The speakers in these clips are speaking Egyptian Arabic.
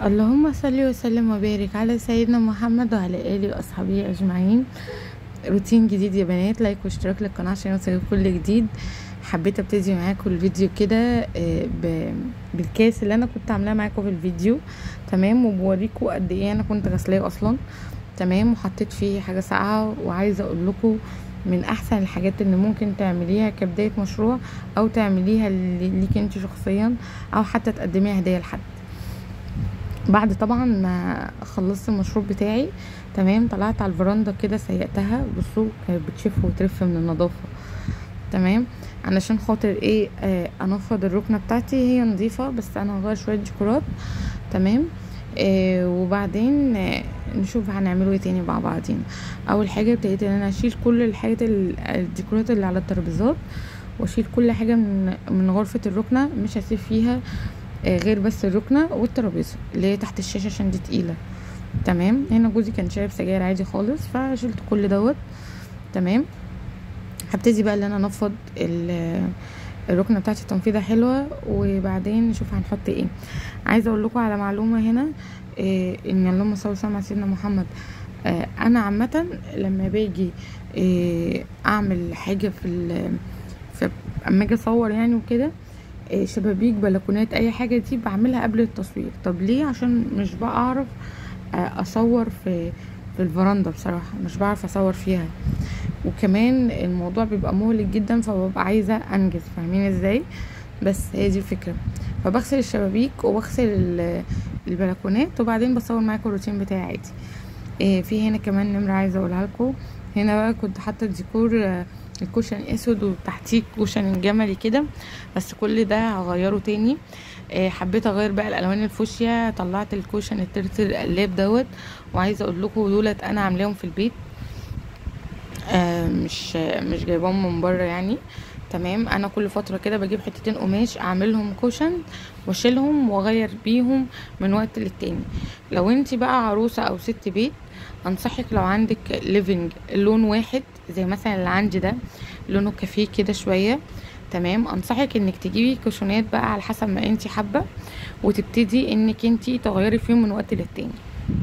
اللهم صل وسلم وبارك على سيدنا محمد وعلى اله واصحابه اجمعين روتين جديد يا بنات لايك واشتراك للقناه عشان يوصلك كل جديد حبيت ابتدي معاكم الفيديو كده آه، ب- بالكاس اللي انا كنت عاملاه معاكم في الفيديو تمام وبوريكم قد ايه انا كنت غسلاه اصلا تمام وحطيت فيه حاجه ساقعه وعايزه اقول لكم من احسن الحاجات اللي ممكن تعمليها كبدايه مشروع او تعمليها لي- ليكي انت شخصيا او حتى تقدميها هديه لحد بعد طبعا ما خلصت المشروب بتاعي تمام طلعت على الفرندا كده سيقتها بصوا كانت بتشف وترف من النظافه تمام علشان خاطر ايه آه انفض الركنه بتاعتي هي نظيفه بس انا هغير شويه ديكورات تمام آه وبعدين آه نشوف هنعمله ايه تاني مع بعضين اول حاجه ابتديت ان انا اشيل كل الحاجات ال- الديكورات اللي على الترابيزات واشيل كل حاجه من من غرفه الركنه مش هسيب فيها آه، غير بس الركنه والترابيزه اللي هي تحت الشاشه عشان دي تقيله تمام هنا جوزي كان شارب سجاير عادي خالص فشلت كل دوت تمام هبتدي بقى ان انا انفض ال- الركنه بتاعتي تنفيذه حلوه وبعدين نشوف هنحط ايه عايزه اقول لكم على معلومه هنا إيه ان اللهم صل وسلم على سيدنا محمد آه انا عامه لما باجي إيه اعمل حاجه في ال- في اما اجي اصور يعني وكده إيه شبابيك بلكونات اي حاجه دي بعملها قبل التصوير طب ليه عشان مش بعرف آه، اصور في في الفرندا بصراحه مش بعرف اصور فيها وكمان الموضوع بيبقى مهلك جدا فببقى عايزه انجز فاهمين ازاي بس هي دي الفكره فبغسل الشبابيك وبغسل ال- البلكونات وبعدين بصور معاكم الروتين بتاعي عادي إيه في هنا كمان نمره عايزه اقولها لكم هنا بقى كنت حاطه ديكور آه، الكوشن اسود وتحتيه كوشن جملي كده بس كل ده هغيره تاني آه، حبيت اغير بقى الالوان الفوشيا طلعت الكوشن الترتر القلاب دوت وعايزه اقول لكم دولت انا عاملاهم في البيت آه، مش مش جايباهم من بره يعني تمام انا كل فتره كده بجيب حتتين قماش اعملهم كوشن واشيلهم واغير بيهم من وقت للتاني لو انت بقى عروسه او ست بيت انصحك لو عندك ليفنج لون واحد زي مثلا اللي عندي ده لونه كافيه كده شويه تمام انصحك انك تجيبي كوشونات بقى على حسب ما انت حابه وتبتدي انك انت تغيري فيهم من وقت للتاني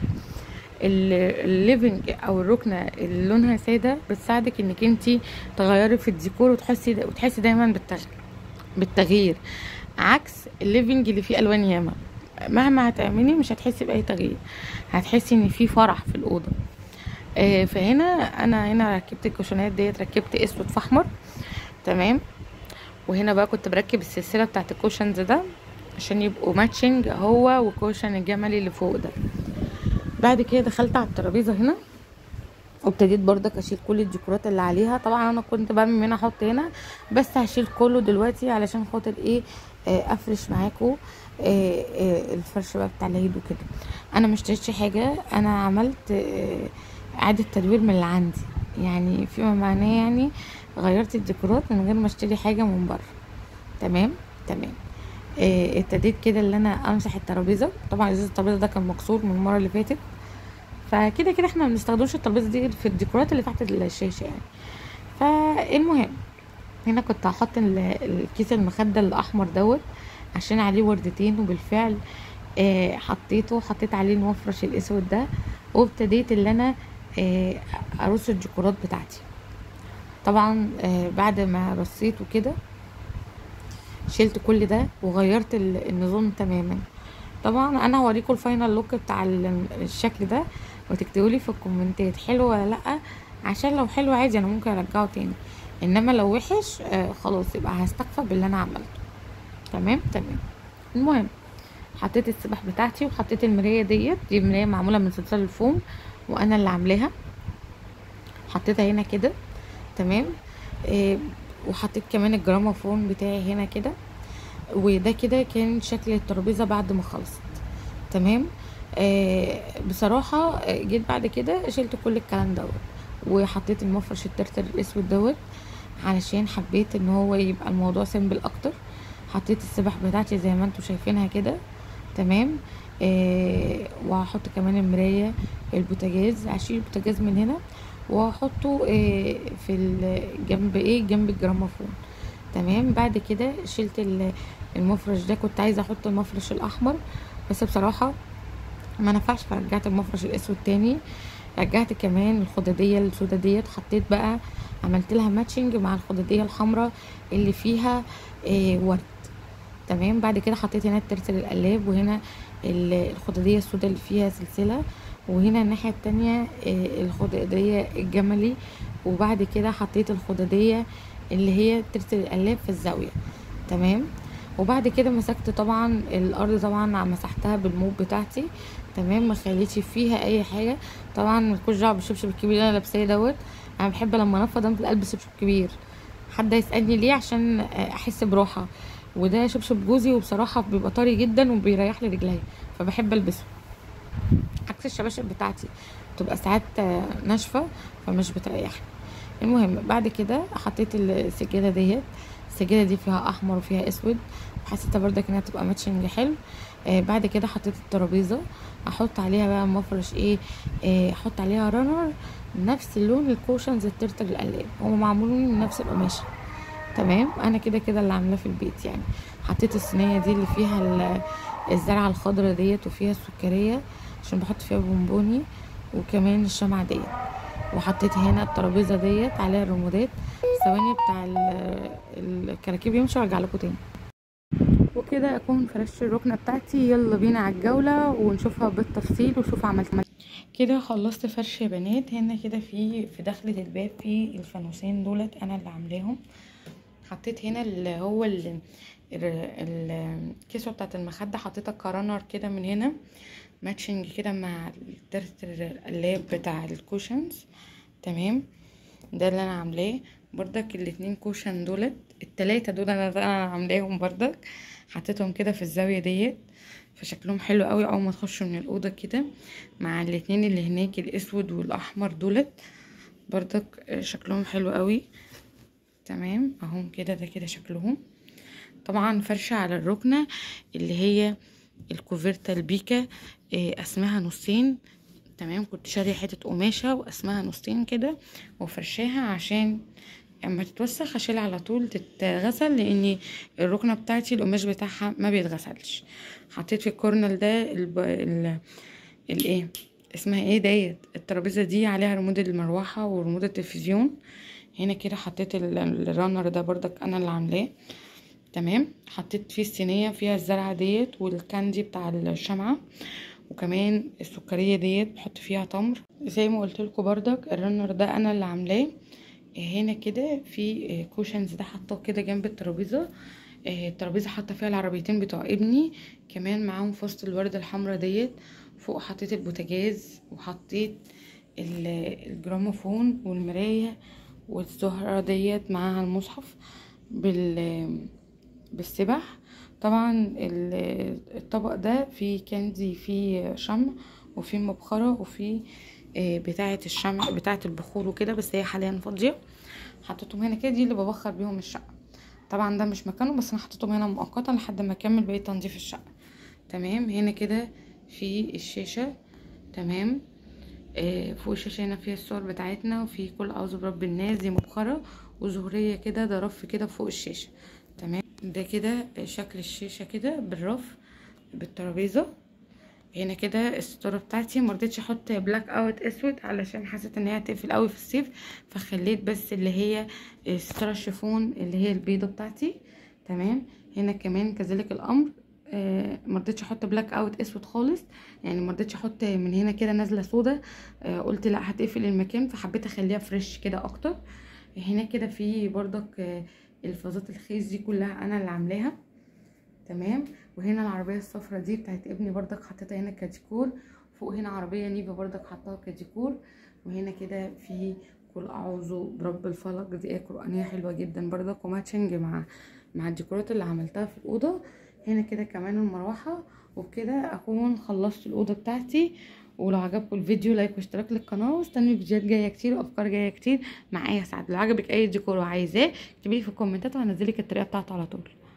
ال- الليفنج او الركنه اللي لونها ساده بتساعدك انك انت تغيري في الديكور وتحسي وتحسي دايما بالتغيير بالتغيير عكس الليفنج اللي فيه الوان ياما مهما هتعملي مش هتحسي باي تغيير هتحسي ان في فرح في الاوضه آه، فهنا انا هنا ركبت الكوشونات ديت ركبت اسود في احمر تمام وهنا بقى كنت بركب السلسله بتاعت الكوشنز ده عشان يبقوا ماتشنج هو وكوشن الجملي اللي فوق ده بعد كده دخلت على الترابيزه هنا وابتديت برضك اشيل كل الديكورات اللي عليها طبعا انا كنت بعمل هنا احط هنا بس هشيل كله دلوقتي علشان خاطر ايه آه، افرش معاكم آه، آه، الفرش بقى بتاع العيد وكده انا مش اشتريتش حاجه انا عملت آه، اعاده تدوير من اللي عندي يعني فيما معناه يعني غيرت الديكورات من غير ما اشتري حاجه من بره تمام تمام آه، ابتديت كده اللي انا امسح الترابيزه طبعا ازاز الترابيزه ده كان مكسور من المره اللي فاتت فكده كده احنا ما بنستخدمش الترابيزه دي غير في الديكورات اللي تحت الشاشه يعني فالمهم هنا كنت هحط ال- الكيس المخده الاحمر دوت عشان عليه وردتين وبالفعل آه حطيته حطيت عليه المفرش الاسود ده وابتديت اللي انا آه ارص الديكورات بتاعتي طبعا آه بعد ما رصيت وكده شلت كل ده وغيرت ال- النظام تماما طبعا انا هوريكم الفاينل لوك بتاع ال- الشكل ده وتكتبوا لي في الكومنتات حلو ولا لا عشان لو حلو عادي انا ممكن ارجعه تاني انما لو وحش آه خلاص يبقى هستكفى باللي انا عملته تمام تمام المهم حطيت السبح بتاعتي وحطيت المرايه ديت دي مرايه معموله من صلصال الفوم وانا اللي عاملاها حطيتها هنا كده تمام آه وحطيت كمان الجراموفون بتاعي هنا كده وده كده كان شكل الترابيزه بعد ما خلصت تمام آه بصراحه آه، جيت بعد كده شلت كل الكلام دوت وحطيت المفرش الترتر الاسود دوت علشان حبيت ان هو يبقى الموضوع سيمبل اكتر حطيت السبح بتاعتي زي ما انتم شايفينها كده تمام آه وهحط كمان المرايه البوتاجاز هشيل البوتاجاز من هنا وهحطه آه في الجنب ايه جنب الجراموفون تمام بعد كده شلت ال- المفرش ده كنت عايزه احط المفرش الاحمر بس بصراحه ما نفعش فرجعت المفرش الاسود تاني رجعت كمان الخدادية السودا ديت حطيت بقى عملت لها ماتشنج مع الخدادية الحمراء اللي فيها آه ورد تمام بعد كده حطيت هنا الترتل القلاب وهنا ال- الخدادية السودا اللي فيها سلسلة وهنا الناحية التانية آه الخدادية الجملي وبعد كده حطيت الخدادية اللي هي ترتل القلاب في الزاوية تمام وبعد كده مسكت طبعا الارض طبعا مسحتها بالموب بتاعتي تمام ما خليتش فيها اي حاجه طبعا ملكوش دعوه بالشبشب الكبير اللي انا لابساه دوت انا بحب لما انفض انزل البس شبشب كبير حد يسالني ليه عشان احس براحه وده شبشب جوزي وبصراحه بيبقى طري جدا وبيريح لي رجلي فبحب البسه عكس الشباشب بتاعتي بتبقى ساعات ناشفه فمش بتريحني المهم بعد كده حطيت السجاده ديت السجاده دي فيها احمر وفيها اسود حسيتها بردك انها تبقى ماتشنج حلو آه بعد كده حطيت الترابيزه احط عليها بقى مفرش ايه آه، احط عليها رانر نفس لون الكوشنز الترتر القلاب هما معمولين من نفس القماشه تمام انا كده كده اللي عاملاه في البيت يعني حطيت الصينيه دي اللي فيها ال- الزرعه الخضراء ديت وفيها السكريه عشان بحط فيها بونبوني وكمان الشمعة ديت وحطيت هنا الترابيزه ديت عليها الرمودات ثواني بتاع ال- الكراكيب يمشي وارجع لكم تاني وكده اكون فرشت الركنه بتاعتي يلا بينا على الجوله ونشوفها بالتفصيل وشوف عملت عملت كده خلصت فرش يا بنات هنا كده في في دخلة الباب في الفانوسين دولت انا اللي عاملاهم حطيت هنا اللي هو ال- ال- الكسوه بتاعت المخده حطيتها كرنر كده من هنا ماتشنج كده مع الترتر القلاب بتاع الكوشنز تمام ده اللي انا عاملاه بردك الاتنين كوشن دولت التلاتة دول انا انا عاملاهم بردك حطيتهم كده في الزاوية ديت فشكلهم حلو قوي اول ما تخشوا من الاوضه كده مع الاتنين اللي هناك الاسود والاحمر دولت بردك شكلهم حلو قوي تمام اهم كده ده كده شكلهم طبعا فرشة على الركنة اللي هي الكوفرتا البيكا إيه، اسمها نصين تمام كنت شارية حتة قماشة واسمها نصين كده وفرشاها عشان اما تتوسخ اشيلها على طول تتغسل لان الركنة بتاعتي القماش بتاعها ما بيتغسلش حطيت في الكورنر ده الب... ال... الايه اسمها ايه ديت الترابيزه دي عليها ريموت المروحه وريموت التلفزيون هنا كده حطيت ال- الرانر ده بردك انا اللي عاملاه تمام حطيت فيه الصينيه فيها الزرعه ديت والكاندي بتاع الشمعه وكمان السكريه ديت بحط فيها تمر زي ما قلت لكم بردك الرنر ده انا اللي عاملاه هنا كده في كوشنز ده حاطاه كده جنب الترابيزه آه، الترابيزه حاطه فيها العربيتين بتوع ابني كمان معاهم فص الورد الحمراء ديت فوق حطيت البوتاجاز وحطيت ال- الجراموفون والمرايه والزهره ديت معاها المصحف بال بالسبح طبعا ال- الطبق ده فيه كاندي فيه شمع وفيه مبخرة وفيه آه، بتاعة الشمع بتاعة البخور وكده بس هي حاليا فاضية حطيتهم هنا كده دي اللي ببخر بيهم الشقة طبعا ده مش مكانه بس انا حطيتهم هنا مؤقتا لحد ما اكمل بقية تنظيف الشقة تمام هنا كده في الشاشة تمام آه، فوق الشاشة هنا فيها الصور بتاعتنا وفي كل أعوذ برب الناس دي مبخرة وزهرية كده ده رف كده فوق الشاشة تمام ده كده شكل الشاشة كده بالرف بالترابيزة هنا كده الستارة بتاعتي مرضتش احط بلاك اوت اسود علشان حسيت ان هي هتقفل قوي في الصيف فخليت بس اللي هي ستارة الشيفون اللي هي البيضة بتاعتي تمام هنا كمان كذلك الامر آه مرضتش احط بلاك اوت اسود خالص يعني مرضتش احط من هنا كده نازله سودا آه قلت لا هتقفل المكان فحبيت اخليها فريش كده اكتر هنا كده في بردك آه الفازات الخيز دي كلها انا اللي عاملاها تمام وهنا العربيه الصفرا دي بتاعت ابني بردك حطيتها هنا كديكور فوق هنا عربيه نيفا بردك حطاها كديكور وهنا كده في قل اعوذ برب الفلق دي ايه قرانيه حلوه جدا بردك وماتشنج مع مع الديكورات اللي عملتها في الاوضه هنا كده كمان المروحه وبكده اكون خلصت الاوضه بتاعتي ولو عجبكم الفيديو لايك واشتراك للقناه واستنوا فيديوهات جايه كتير وافكار جايه كتير معايا سعد لو عجبك اي ديكور وعايزاه اكتبي لي في الكومنتات وهنزلك الطريقه بتاعته على طول